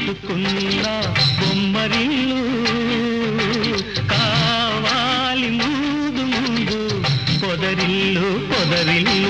కట్టుకున్న బొమ్మరిల్లు కావాలి ముందు ముందు పొదరిల్లు పొదరిల్లు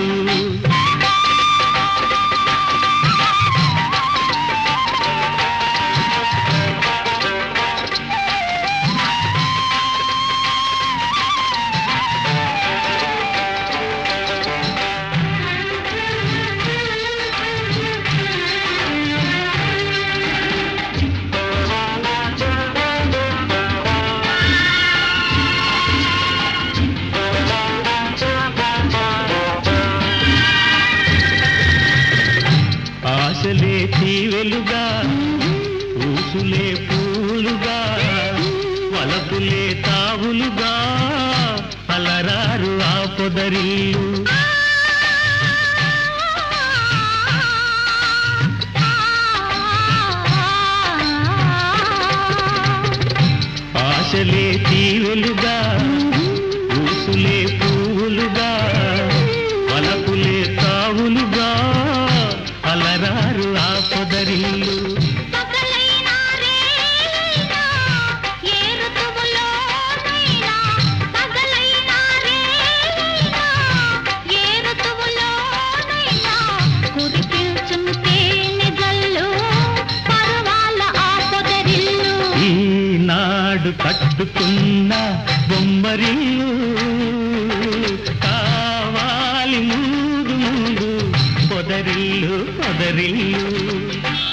ఆశలే తీవెలుగా ఊసులే పూలుగా వలపులే తావులుగా అలరారు ఆ పొదరిల్లు ఆశలే తీవెలుగా ఊసులే పువ్వులుగా వలపులే తావులుగా అలరారు ఆ పొదరిల్లు పగలైనా రేయినా ఏ ఋతువులోనైనా పగలైనా రేయినా ఏ ఋతువులోనైనా కురిపించును తేనె జల్లు పర్వాల ఆ పొదరిల్లు ఈనాడు కట్టుకున్న బొమ్మరిల్లు కావాలి ముందు ముందు పొదరిల్లు పొదరిల్లు